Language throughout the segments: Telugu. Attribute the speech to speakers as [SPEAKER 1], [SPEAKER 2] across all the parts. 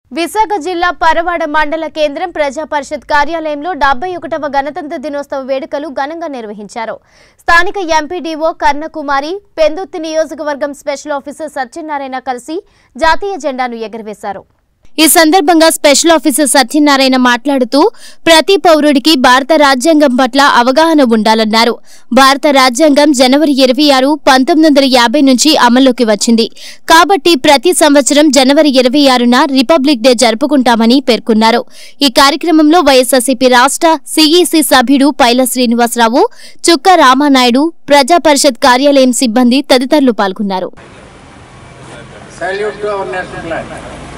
[SPEAKER 1] విశాఖ జిల్లా పరవాడ మండల కేంద్రం ప్రజా పరిషత్ కార్యాలయంలో డెబ్బై ఒకటవ గణతంత్ర దినోత్సవ వేడుకలు ఘనంగా నిర్వహించారు స్థానిక ఎంపీడీఓ కర్ణకుమారి పెందుత్తి నియోజకవర్గం స్పెషల్ ఆఫీసర్ సత్యనారాయణ కలిసి జాతీయ జెండాను ఎగురవేశారు ఈ సందర్భంగా స్పెషల్ ఆఫీసర్ సత్యనారాయణ మాట్లాడుతూ ప్రతి పౌరుడికి భారత రాజ్యాంగం పట్ల అవగాహన ఉండాలన్నారు భారత రాజ్యాంగం జనవరి ఇరవై ఆరు పంతొమ్మిది వందల యాభై నుంచి అమల్లోకి వచ్చింది కాబట్టి ప్రతి సంవత్సరం జనవరి ఇరవై ఆరున రిపబ్లిక్ డే జరుపుకుంటామని పేర్కొన్నారు ఈ కార్యక్రమంలో వైఎస్ఆర్సీపీ రాష్ట్ర సీఈసీ సభ్యుడు పైల శ్రీనివాసరావు చుక్క రామానాయుడు ప్రజా పరిషత్ కార్యాలయం సిబ్బంది తదితరులు పాల్గొన్నారు
[SPEAKER 2] Salute to our national flag.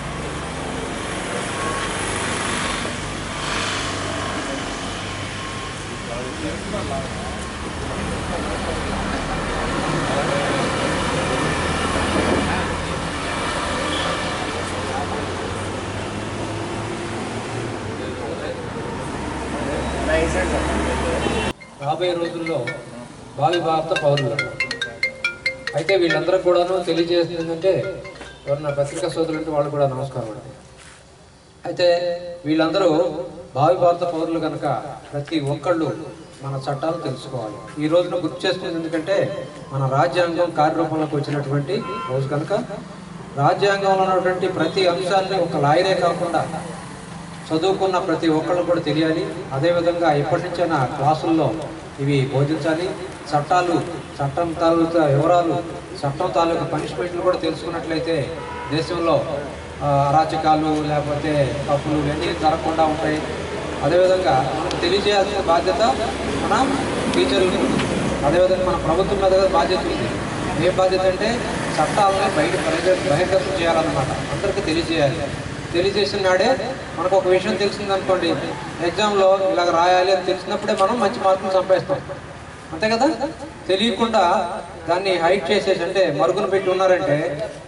[SPEAKER 3] రాబోయే రోజుల్లో భావి భారత పౌరులు అయితే వీళ్ళందరూ కూడాను తెలియజేస్తుంది ఏంటంటే ఎవరన్నా పత్రికా సోదరులు ఉంటే వాళ్ళు కూడా నమస్కారం అండి అయితే వీళ్ళందరూ భావి భారత పౌరులు కనుక ప్రతి ఒక్కళ్ళు మన చట్టాలు తెలుసుకోవాలి ఈ రోజున గుర్తు చేసుకునేది ఎందుకంటే మన రాజ్యాంగం కార్యరూపంలోకి వచ్చినటువంటి రోజు కనుక రాజ్యాంగంలో ఉన్నటువంటి ప్రతి అంశాన్ని ఒక లాయరే కాకుండా చదువుకున్న ప్రతి ఒక్కళ్ళు కూడా తెలియాలి అదేవిధంగా ఎప్పటి నుంచైనా క్లాసుల్లో ఇవి బోధించాలి చట్టాలు చట్టం తాలూకా వివరాలు చట్టం తాలూకా పనిష్మెంట్లు కూడా తెలుసుకున్నట్లయితే దేశంలో ఆ, అరాచకాలు లేకపోతే తప్పులు ఇవన్నీ జరగకుండా ఉంటాయి అదేవిధంగా మనకు తెలియజేయాల్సిన బాధ్యత మన టీచర్లకు ఉంది. అదేవిధంగా మన ప్రభుత్వం మీద కూడా బాధ్యత ఉంది ఏ బాధ్యత అంటే చట్టాలని బయట బహిర్గ- బహిర్గతం చేయాలన్నమాట అందరికీ తెలియజేయాలి తెలియజేసిన నాడే మనకు ఒక విషయం తెలిసింది అనుకోండి ఎగ్జామ్లో ఇలాగ రాయాలి అని తెలిసినప్పుడే మనం మంచి మార్కులు సంపాదిస్తాం అంతే కదా తెలియకుండా దాన్ని హైట్ చేసేసి అంటే మరుగున పెట్టి ఉన్నారంటే